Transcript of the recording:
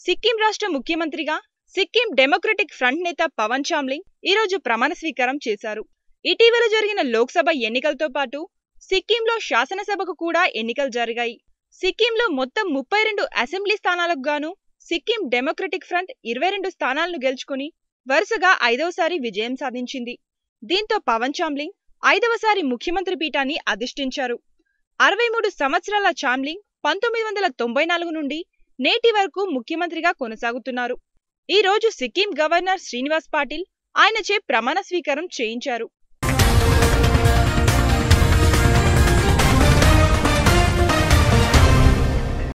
సిక్కిం రాష్ట్ర ముఖ్యమంత్రిగా Sikkim democratic front నేత పవన్ చామ్లింగ్ ఈ రోజు ప్రమాణ స్వీకారం చేశారు ఇటీవల జరిగిన లోక్సభ ఎన్నికలతో పాటు సిక్కింలో శాసనసభకు కూడా ఎన్నికలు జరిగాయి సిక్కింలో మొత్తం ముప్పై రెండు అసెంబ్లీ స్థానాలకు గాను సిక్కిం డెమోక్రటిక్ ఫ్రంట్ ఇరవై రెండు స్థానాలను గెలుచుకుని వరుసగా ఐదవసారి విజయం సాధించింది దీంతో పవన్ చామ్లింగ్ ఐదవసారి ముఖ్యమంత్రి పీఠాన్ని అధిష్ఠించారు అరవై మూడు సంవత్సరాల చామ్లింగ్ పంతొమ్మిది వందల తొంభై నాలుగు నుండి నేటి వరకు ముఖ్యమంత్రిగా కొనసాగుతున్నారు ఈ రోజు సిక్కిం గవర్నర్ శ్రీనివాస్ పాటిల్ ఆయనచే ప్రమాణ స్వీకారం చేయించారు